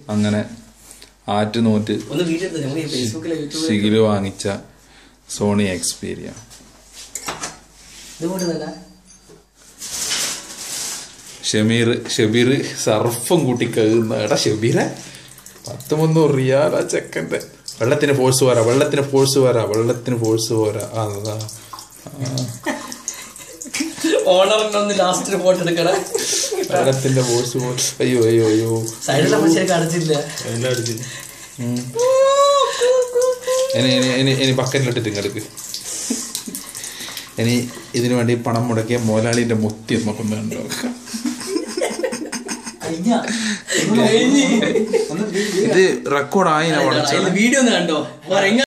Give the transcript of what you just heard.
അങ്ങനെ ആറ്റ് നോറ്റ് ഒന്ന് വീഡിയോ എടുത്ത് നമുക്ക് ഈ ഫേസ്ബുക്കിലെ യൂട്യൂബിൽ ഷിഗില് വാങ്ങിച്ച സോണി എക്സ്പീരിയ ഇതുകൊണ്ട് തന്നെ ഷമീർ ഷബീർ സർഫം കൂട്ടി കഴുകുന്ന എടാ ഷബീറെ പത്ത് മുന്നൂറ് റിയാലാ ചെക്കൻ്റെ വെള്ളത്തിന് ഫോഴ്സ് പോരാ വെള്ളത്തിന് ഫോഴ്സ് പോരാ വെള്ളത്തിന് ഫോഴ്സ് പോരാ ആ, അതാ ഓണറിന്റെ ഒന്ന് ലാസ്റ്റ് ഫോട്ടോ എടുക്കണേ വെള്ളത്തിന്റെ ഫോഴ്സ് പോ അയ്യോ അയ്യോ അയ്യോ സൈഡിലെ മനുഷ്യർക്ക് അടച്ചില്ല എല്ലാം അടിച്ച് ഉം. ഇനി ഇനി ഇനി ഇനി ബക്കറ്റിലിട്ടിട്ട് ഇങ്ങെടുക്ക് ഇനി ഇതിനു വേണ്ടി പണം മുടക്കിയ മോലാളിന്റെ മുത്തി നമുക്കൊന്ന് കണ്ടു നോക്കാം ഇത് റെക്കോർഡ് ആയി ഞാൻ വീഡിയോ ഒന്ന് കണ്ടോ